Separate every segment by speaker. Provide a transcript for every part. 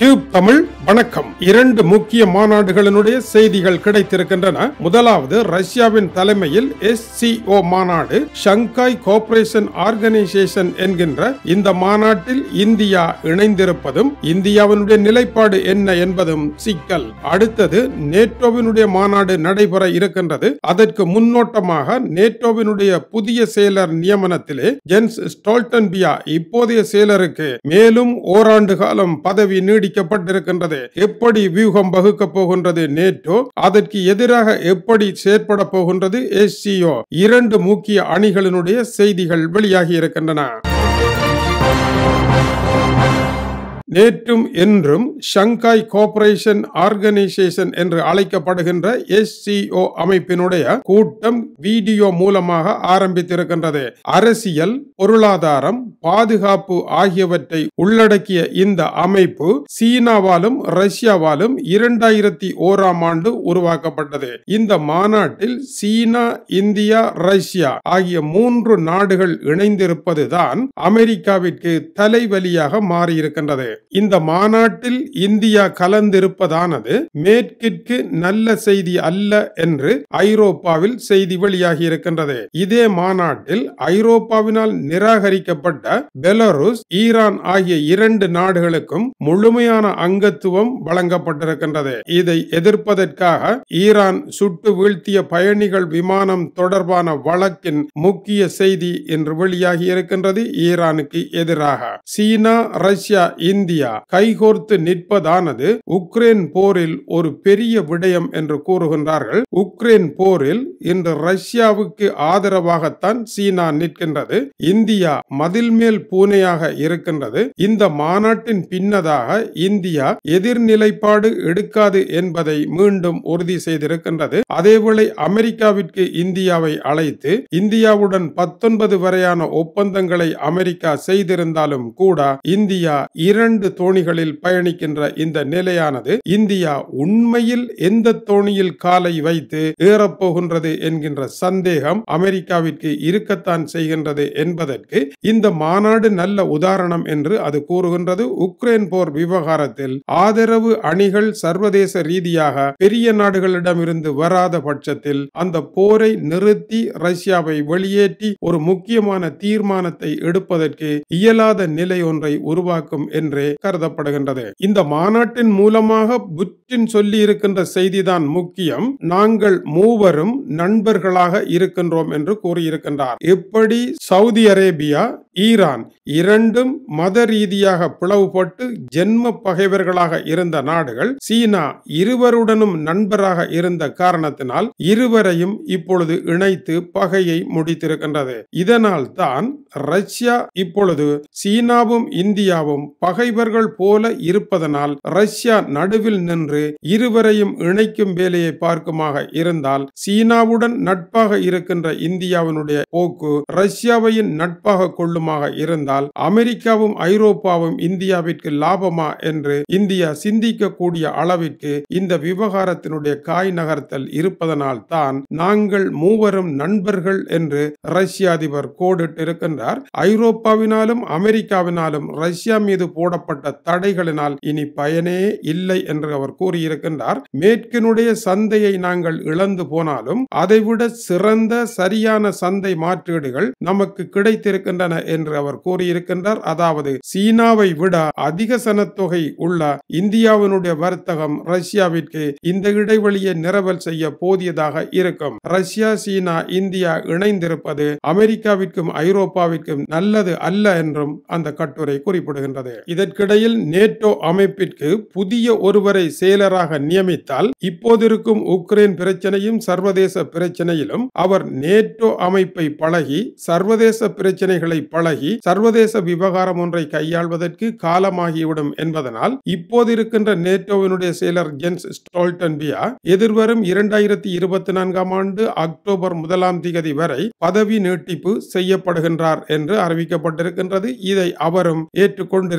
Speaker 1: tube Tamil வணக்கம் இரண்டு முக்கிய மாநாடுகளினுடைய செய்திகள் கிடைத்திருக்கின்றன முதலாவது ரஷ்யாவின் தலைமையில் எஸ்சிஓ மாநாடு ஷங்காய் கோஆபரேஷன் ஆர்கனைசேஷன் என்கின்ற இந்த மாநாட்டில் இந்தியா இணைந்திருப்பதும் இந்தியாவினுடைய நிலைப்பாடு என்ன என்பதும் சிக்கல் அடுத்தது நேட்டோவினுடைய மாநாடு நடைபெற இருக்கின்றது அதற்கு முன்னோட்டமாக நேட்டோவினுடைய புதிய செயலர் நியமனத்திலே ஜென்ஸ் ஸ்டோல்டன்பியா இப்போதைய செயலருக்கு மேலும் ஓராண்டு காலம் பதவி நீடிக்கப்பட்டிருக்கின்றது எப்படி வியூகம் வகுக்கப் போகின்றது நேட்டோ அதற்கு எதிராக எப்படி செயற்பட போகின்றது எஸ்சிஓ இரண்டு முக்கிய அணிகளினுடைய செய்திகள் வெளியாகி இருக்கின்றன நேற்றும் என்றும் ஷங்காய் கோஆபரேஷன் ஆர்கனைசேஷன் என்று அழைக்கப்படுகின்ற எஸ்சிஓ அமைப்பினுடைய கூட்டம் வீடியோ மூலமாக ஆரம்பித்திருக்கின்றது அரசியல் பொருளாதாரம் பாதுகாப்பு ஆகியவற்றை உள்ளடக்கிய இந்த அமைப்பு சீனாவாலும் ரஷ்யாவாலும் இரண்டாயிரத்தி ஓராம் ஆண்டு உருவாக்கப்பட்டது இந்த மாநாட்டில் சீனா இந்தியா ரஷ்யா ஆகிய மூன்று நாடுகள் இணைந்திருப்பதுதான் அமெரிக்காவிற்கு தலைவலியாக மாறியிருக்கின்றது இந்த மாநாட்டில் இந்தியா கலந்திருப்பதானது மேற்கிற்கு நல்ல செய்தி அல்ல என்று ஐரோப்பாவில் செய்தி வெளியாகி இருக்கின்றது இதே மாநாட்டில் ஐரோப்பாவினால் நிராகரிக்கப்பட்ட பெலருஸ் ஈரான் ஆகிய இரண்டு நாடுகளுக்கும் முழுமையான அங்கத்துவம் வழங்கப்பட்டிருக்கின்றது இதை எதிர்ப்பதற்காக ஈரான் சுட்டு வீழ்த்திய பயணிகள் விமானம் தொடர்பான வழக்கின் முக்கிய செய்தி என்று வெளியாகி இருக்கின்றது ஈரானுக்கு எதிராக சீனா ரஷ்யா இந்தியா கைகோர்த்து நிற்பதானது உக்ரைன் போரில் ஒரு பெரிய விடயம் என்று கூறுகின்றார்கள் உக்ரைன் போரில் இன்று ரஷ்யாவுக்கு ஆதரவாகத்தான் சீனா நிற்கின்றது இந்தியா மதில் மேல் பூனையாக இருக்கின்றது இந்த மாநாட்டின் பின்னதாக இந்தியா எதிர்நிலைப்பாடு எடுக்காது என்பதை மீண்டும் உறுதி செய்திருக்கின்றது அதேவேளை அமெரிக்காவிற்கு இந்தியாவை அழைத்து இந்தியாவுடன் பத்தொன்பது வரையான ஒப்பந்தங்களை அமெரிக்கா செய்திருந்தாலும் கூட இந்தியா இரண்டு தோணிகளில் பயணிக்கின்ற இந்த நிலையானது இந்தியா உண்மையில் எந்த தோணியில் காலை வைத்து ஏறப்போகின்றது என்கின்ற சந்தேகம் அமெரிக்காவிற்கு இருக்கத்தான் செய்கின்றது என்பதற்கு இந்த மாநாடு நல்ல உதாரணம் என்று அது கூறுகின்றது உக்ரைன் போர் விவகாரத்தில் ஆதரவு அணிகள் சர்வதேச ரீதியாக பெரிய நாடுகளிடமிருந்து வராத பட்சத்தில் அந்த போரை நிறுத்தி ரஷ்யாவை வெளியேற்றி ஒரு முக்கியமான தீர்மானத்தை எடுப்பதற்கு இயலாத நிலை ஒன்றை உருவாக்கும் என்றே கருதப்படுகின்றது இந்த மாநாட்டின் மூலமாக புட்டின் சொல்லி இருக்கின்ற செய்திதான் முக்கியம் நாங்கள் மூவரும் நண்பர்களாக இருக்கின்றோம் என்று கூறியிருக்கின்றார் எப்படி சவுதி அரேபியா ஈரான் இரண்டும் மத ரீதியாக பிளவுபட்டு ஜென்ம பகைவர்களாக இருந்த நாடுகள் சீனா இருவருடனும் நண்பராக இருந்த காரணத்தினால் இருவரையும் இப்பொழுது இணைத்து பகையை முடித்திருக்கின்றது இதனால் தான் ரஷ்யா இப்பொழுது சீனாவும் இந்தியாவும் பகைவர்கள் போல இருப்பதனால் ரஷ்யா நடுவில் நின்று இருவரையும் இணைக்கும் வேலையை பார்க்குமாக இருந்தால் சீனாவுடன் நட்பாக இருக்கின்ற இந்தியாவினுடைய போக்கு ரஷ்யாவையும் நட்பாக கொள்ளுமாக இருந்தால் அமெரிக்காவும் ஐரோப்பாவும் இந்தியாவிற்கு லாபமா என்று இந்தியா சிந்திக்கக்கூடிய அளவிற்கு இந்த விவகாரத்தினுடைய காய் நகர்த்தல் இருப்பதனால் தான் நாங்கள் மூவரும் நண்பர்கள் என்று ரஷ்ய அதிபர் கோடிட்டு இருக்கின்றார் ஐரோப்பாவினாலும் அமெரிக்காவினாலும் ரஷ்யா மீது போடப்பட்ட தடைகளினால் இனி பயனே இல்லை என்று அவர் கூறியிருக்கின்றார் மேற்கினுடைய சந்தையை நாங்கள் இழந்து போனாலும் அதைவிட சிறந்த சரியான சந்தை மாற்றீடுகள் நமக்கு கிடைத்திருக்கின்றன என்று அவர் கூறியிருக்கின்றார் அதாவது சீனாவை விட அதிக சனத்தொகை உள்ள இந்தியாவினுடைய வர்த்தகம் ரஷ்யாவிற்கு இந்த இடைவெளியை நிரவல் செய்ய போதியதாக இருக்கும் ரஷ்யா சீனா இந்தியா இணைந்திருப்பது அமெரிக்காவிற்கும் ஐரோப்பாவிற்கும் நல்லது அல்ல என்றும் அந்த கட்டுரை குறிப்பிடுகின்றது இதற்கிடையில் நேட்டோ அமைப்பிற்கு புதிய ஒருவரை செயலராக நியமித்தால் இப்போதிருக்கும் உக்ரைன் பிரச்சனையும் சர்வதேச பிரச்சனையிலும் அவர் நேட்டோ அமைப்பை பழகி சர்வதேச பிரச்சனைகளை பழகி சர்வதேச விவகாரம் ஒன்றை கையாள்வதற்கு காலமாகிவிடும் என்பதனால் இப்போது இருக்கின்ற நேட்டோவினுடைய செயலர் ஜென்ஸ் ஸ்டோல்டன்பியா எதிர்வரும் இரண்டாயிரத்தி இருபத்தி நான்காம் ஆண்டு அக்டோபர் முதலாம் திகதி வரை பதவி நீட்டிப்பு செய்யப்படுகின்றார் என்று அறிவிக்கப்பட்டிருக்கின்றது இதை அவரும் ஏற்றுக்கொண்டிருக்கின்றார்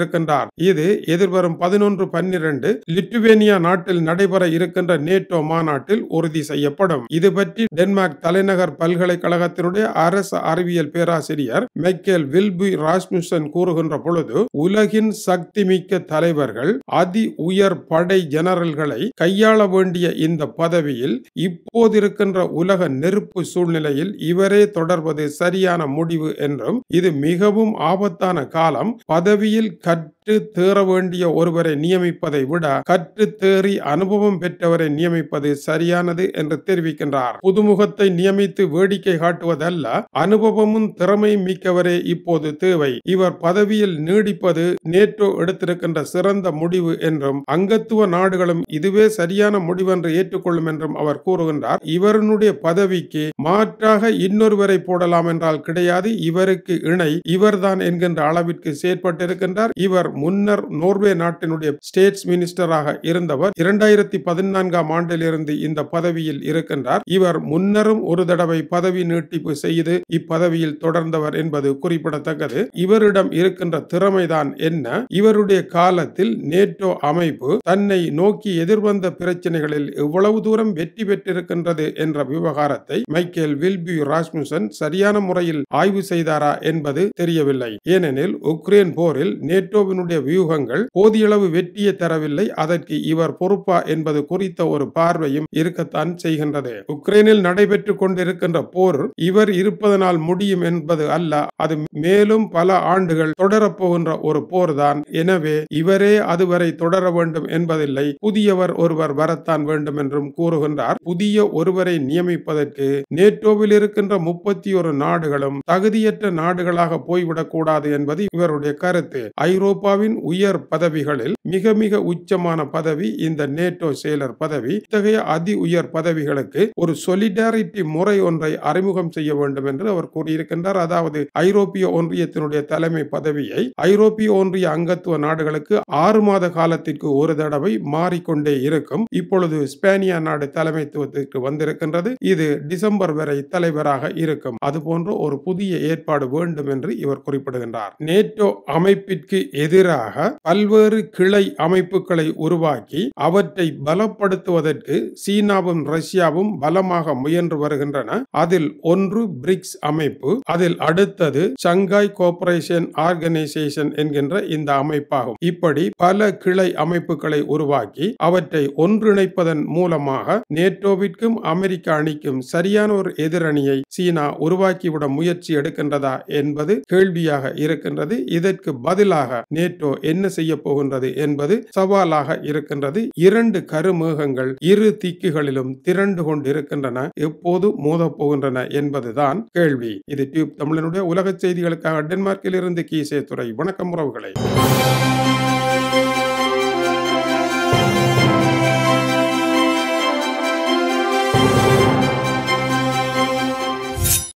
Speaker 1: கூறியிருக்கின்றார் இது எதிர்வரும் பதினொன்று பன்னிரண்டு லிட்டுவேனியா நாட்டில் நடைபெற இருக்கின்ற நேட்டோ மாநாட்டில் உறுதி செய்யப்படும் இது பற்றி டென்மார்க் தலைநகர் பல்கலைக்கழகத்தினுடைய அரசு அறிவியல் பேராசிரியர் மைக்கேல் வில்பு ராஸ்முசன் கூறுகின்ற பொழுது உலகின் சக்தி மிக்க தலைவர்கள் அதி உயர் படை ஜெனரல்களை கையாள வேண்டிய இந்த பதவியில் இப்போது இருக்கின்ற உலக நெருப்பு சூழ்நிலையில் இவரே தொடர்வது சரியான முடிவு என்றும் இது மிகவும் ஆபத்தான காலம் பதவியில் கற்று தேற வேண்டிய ஒருவரை நியமிப்பதை விட கற்று தேறி அனுபவம் பெற்றவரை நியமிப்பது சரியானது என்று தெரிவிக்கின்றார் புதுமுகத்தை நியமித்து வேடிக்கை காட்டுவதல்ல அனுபவமும் திறமையும் மிக்கவரே இப்போது தேவை இவர் பதவியில் நீடிப்பது நேட்டோ எடுத்திருக்கின்ற சிறந்த முடிவு என்றும் அங்கத்துவ நாடுகளும் இதுவே சரியான முடிவென்று ஏற்றுக்கொள்ளும் என்றும் அவர் கூறுகின்றார் இவருடைய பதவிக்கு மாற்றாக இன்னொருவரை போடலாம் என்றால் கிடையாது இவருக்கு இணை இவர்தான் என்கின்ற அளவிற்கு செயற்பட்டிருக்கின்றார் இவர் முன்னர் நோர்வே நாட்டினுடைய ஸ்டேட்ஸ் மினிஸ்டராக இருந்தவர் இரண்டாயிரத்தி பதினான்காம் ஆண்டிலிருந்து இந்த பதவியில் இருக்கின்றார் இவர் முன்னரும் ஒரு தடவை பதவி நீட்டிப்பு செய்து இப்பதவியில் தொடர்ந்தவர் என்பது குறிப்பிடத்தக்கது இவரிடம் இருக்கின்ற திறமைதான் என்ன இவருடைய காலத்தில் நேட்டோ அமைப்பு தன்னை நோக்கி எதிர்வந்த பிரச்சனைகளில் எவ்வளவு தூரம் வெற்றி பெற்றிருக்கின்றது என்ற விவகாரத்தை மைக்கேல் வில்பி ராஸ்முசன் சரியான முறையில் ஆய்வு செய்தாரா என்பது தெரியவில்லை ஏனெனில் உக்ரைன் போரில் நேட்டோவினுடைய வியூகங்கள் போதியளவு வெற்றியை தரவில்லை அதற்கு இவர் பொறுப்பா என்பது குறித்த ஒரு பார்வையும் இருக்கத்தான் செய்கின்றது உக்ரைனில் நடைபெற்றுக் கொண்டிருக்கின்ற போர் இவர் இருப்பதனால் முடியும் என்பது அல்ல அது மேலும் பல ஆண்டுகள் தொடரப்போகின்ற ஒரு போர்தான் எனவே இவரே அதுவரை தொடர வேண்டும் என்பதில்லை புதியவர் ஒருவர் வரத்தான் வேண்டும் என்றும் கூறுகின்றார் புதிய ஒருவரை நியமிப்பதற்கு நேட்டோவில் இருக்கின்ற முப்பத்தி ஒரு நாடுகளும் தகுதியற்ற நாடுகளாக போய்விடக் கூடாது என்பது இவருடைய கருத்து ஐரோப்பாவின் உயர் பதவிகளில் மிக மிக உச்சமான பதவி இந்த நேட்டோ செயலர் பதவி இத்தகைய அதி உயர் பதவிகளுக்கு ஒரு சொலிடாரிட்டி முறை ஒன்றை அறிமுகம் செய்ய வேண்டும் என்று அவர் கூறியிருக்கின்றார் அதாவது ஐரோப்பிய ஒன்றியத்தினுடைய தலைமை பதவியை ஐரோப்பிய ஒன்றிய அங்கத்துவ நாடுகளுக்கு ஆறு மாத காலத்திற்கு ஒரு தடவை மாறிக்கொண்டே இருக்கும் இப்பொழுது ஸ்பேனியா நாடு தலைமைத்துவத்திற்கு வந்திருக்கின்றது இது டிசம்பர் வரை தலைவராக இருக்கும் அதுபோன்ற ஒரு புதிய ஏற்பாடு வேண்டும் என்று இவர் குறிப்பிடுகின்றார் நேட்டோ அமைப்பிற்கு எதிராக பல்வேறு கிளை அமைப்புகளை உருவாக்கி அவற்றை பலப்படுத்துவதற்கு சீனாவும் ரஷ்யாவும் பலமாக முயன்று வருகின்றன அதில் ஒன்று பிரிக்ஸ் அமைப்பு அதில் அடுத்தது சங்காய் கோஆபரேஷன் ஆர்கனைசேஷன் என்கின்ற இந்த அமைப்பாகும் இப்படி பல கிளை அமைப்புகளை உருவாக்கி அவற்றை ஒன்றிணைப்பதன் மூலமாக நேட்டோவிற்கும் அமெரிக்க அணிக்கும் சரியான ஒரு எதிரணியை சீனா உருவாக்கிவிட முயற்சி எடுக்கின்றதா என்பது கேள்வியாக இருக்கின்றது இதற்கு பதிலாக நேட்டோ என்ன செய்ய போகின்றது என்பது சவாலாக இருக்கின்றது இரண்டு கருமேகங்கள் இரு திக்குகளிலும் திரண்டு கொண்டிருக்கின்றன எப்போது மோதப் போகின்றன என்பதுதான் கேள்வி இது டியூப் தமிழனுடைய உலக செய்திகளுக்காக டென்மார்க்கில் இருந்து கீசே துறை வணக்கம் உறவுகளை